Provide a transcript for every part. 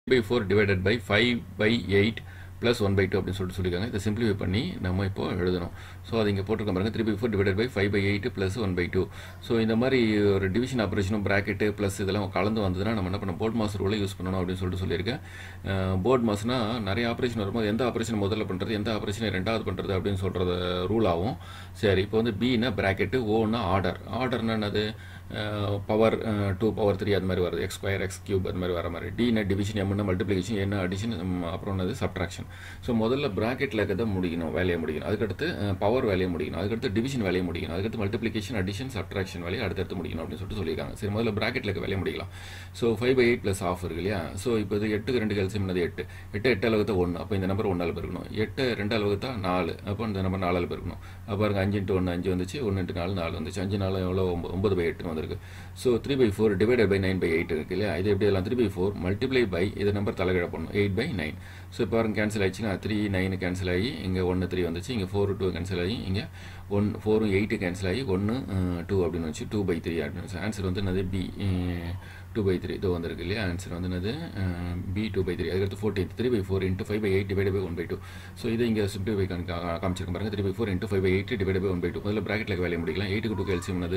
by four divided by five by eight plus one by two அப்படின்னு சொல்லிட்டு சொல்லியிருக்காங்க இதை சிம்பிளிஃபை பண்ணி நம்ம இப்போ எழுதணும் ஸோ அது இங்கே போட்டிருக்க பாருங்க three by four divided by five by eight plus one by two so இந்த மாதிரி ஒரு டிவிஷன் ஆப்ரேஷனும் ப்ராக்கெட்டு ப்ளஸ் இதெல்லாம் கலந்து வந்ததுன்னா நம்ம என்ன பண்ண போர்ட் மாஸ்டர் உள்ள யூஸ் பண்ணணும் அப்படின்னு சொல்லிட்டு சொல்லியிருக்கேன் போர்ட் மாஸ்னா நிறைய ஆப்ரேஷன் வரும்போது எந்த ஆப்ரேஷன் முதல்ல பண்ணுறது எந்த ஆப்ரேஷனை ரெண்டாவது பண்ணுறது அப்படின்னு சொல்கிறது ரூல் ஆகும் சரி இப்போ வந்து பின்னா ப்ராக்கெட்டு ஓன்னா ஆர்டர் ஆர்டர்னா என்னது பவர் டூ பவர் த்ரீ அது மாதிரி வருது எக்ஸ் ஸ்கொயர் எக்ஸ் கியூப் அது மாதிரி வர மாதிரி டின டிவிஷன் எம்னா மல்டிப்ளிகேஷன் என்ன அடிஷன் அப்புறம் என்னது சப்ட்ராக்ஷன் ஸோ முதல்ல ப்ராக்கெட்டில் இருக்கிறத முடிக்கணும் வேலையை முடிக்கணும் அதுக்கடுத்து பவர் வேலையை முடிக்கணும் அதுக்கடுத்து டிவிஷன் வேலையை முடிக்கணும் அதுக்கடுத்து மல்டிப்ளிகேஷன் அடிஷன் சப்ட்ராக்ஷன் வேலையை அடுத்தடுத்து முடிக்கணும் அப்படின்னு சொல்லிட்டு சொல்லியிருக்காங்க சரி முதல்ல ப்ராக்கெட்டில் இருக்க வேலையை முடிக்கலாம் so five by eight plus of இருக்கு இல்லையா ஸோ இப்போ இது எட்டுக்கு ரெண்டு கல்சியம் என்னது எட்டு எட்டு எட்டு அளவுக்கு ஒன்று அப்போ இந்த நம்பர் ஒன்றால் பெருக்கணும் எட்டு ரெண்டு அளவுக்கு நாலு அப்போ இந்த நம்பர் நாலால் பெருக்கணும் அப்போ பாருங்க அஞ்சு இன்ட்டு ஒன்று அஞ்சு வந்துச்சு ஒன்று இன்ட்டு நாலு நாலு வந்துச்சு அஞ்சு நாலு எவ்வளோ ஒம்பது ஒன்பது பை எட்டுன்னு வந்திருக்கு so three by four divided by nine by eight இருக்கு இல்லையா இது எப்படி எல்லாம் three by four multiply by இது நம்பர் தலைகீழ பண்ணணும் எயிட் பை நைன் ஸோ இப்போ பாருங்க கேன்சல் ஆயிடுச்சுன்னா த்ரீ நைனு கேன்சல் ஆகி இங்கே ஒன்று த்ரீ வந்துச்சு இங்கே ஃபோர் டூ கேன்சல் ஆகி இங்கே ஒன் ஃபோரும் எயிட்டு கேன்சல் ஆகி ஒன்று டூ அப்படின்னு வச்சு டூ பை த்ரீ அப்படின்னு ஆன்சர் வந்து என்னது பி டூ பை த்ரீ இதோ வந்திருக்கு இல்லையா ஆன்சர் வந்து என்னது பி டூ பை த்ரீ அதுக்கடுத்து fourteen three by four into five by eight divide by one by two so இது இங்கே சிம்பிளிஃபை காமிச்சிருக்க பாருங்க three by four into five by eight divide by one by two முதல்ல ப்ராக்கெட்டில் வேலையை முடிக்கலாம் எயிட்டுக்கு டூ எல்சியம் என்னது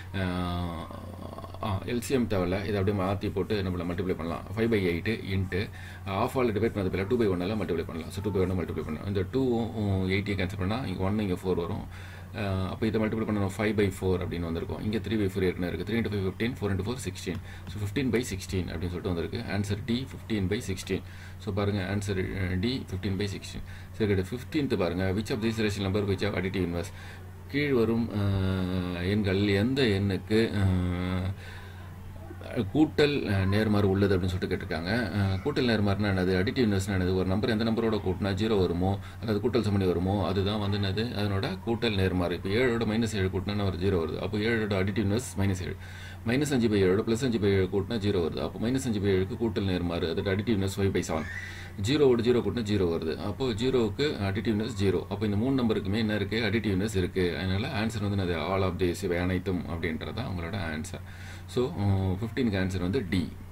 எல்சிஎம் தேவையில்ல இதை அப்படியே மாற்றி போட்டு நம்மள மல்டிப்ளை பண்ணலாம் five by eight into of all divide பண்ணது பேர் டூ பை ஒன்னில் மல்டிப்ளை பண்ணலாம் ஸோ டூ பை ஒன்று மல்டிப்ளை பண்ணலாம் இந்த டூ எயிட்டியை கேன்சல் பண்ணால் இங்கே ஒன்று இங்கே ஃபோர் வரும் அப்போ இதை மல்டிபிள் பண்ணணும் ஃபைவ் பை ஃபோர் அப்படின்னு வந்திருக்கும் இங்கே த்ரீ பை ஃபோர் ஏற்கனவே இருக்குது three into five fifteen four into four sixteen so fifteen by sixteen அப்படின்னு சொல்லிட்டு வந்திருக்கு answer D fifteen by sixteen so பாருங்கள் answer D fifteen by sixteen சரி கிடையாது ஃபிஃப்டீன்த்து பாருங்கள் which of these ration number which of additive inverse கீழ் வரும் எண்கள் எந்த எண்ணுக்கு கூட்டல் நேர்மாறு உள்ளது அப்படின்னு சொல்லிட்டு கேட்டிருக்காங்க கூட்டல் நேர்மாறுனா என்னது அடிட்டிவ் இன்வெஸ்ட்னா என்னது ஒரு நம்பர் எந்த நம்பரோட கூட்டினா ஜீரோ வருமோ அதாவது கூட்டல் சமணி வருமோ அதுதான் வந்து என்னது அதனோட கூட்டல் நேர்மாறு இப்போ ஏழோட மைனஸ் ஏழு கூட்டினா ஒரு ஜீரோ வருது அப்போ ஏழோட அடிட்டிவ் இன்வெஸ் மைனஸ் ஏழு மைனஸ் அஞ்சு பை ஏழோட ப்ளஸ் அஞ்சு பை ஏழு கூட்டினா ஜீரோ வருது அப்போ மைனஸ் அஞ்சு பை ஏழுக்கு கூட்டல் நேர்மாறு அதோட additive inverse five by seven ஜீரோவோட ஜீரோ கூட்டினா ஜீரோ வருது அப்போ ஜீரோவுக்கு அடிட்டிவ்னஸ் ஜீரோ அப்போ இந்த மூணு நம்பருக்குமே என்ன இருக்குது அடிட்டிவ்னஸ் இருக்குது அதனால் ஆன்சர் வந்து அது ஆல் ஆஃப் தேஸ் இவை அனைத்தும் அப்படின்றது தான் உங்களோட ஆன்சர் ஸோ ஃபிஃப்டீனுக்கு ஆன்சர் வந்து டி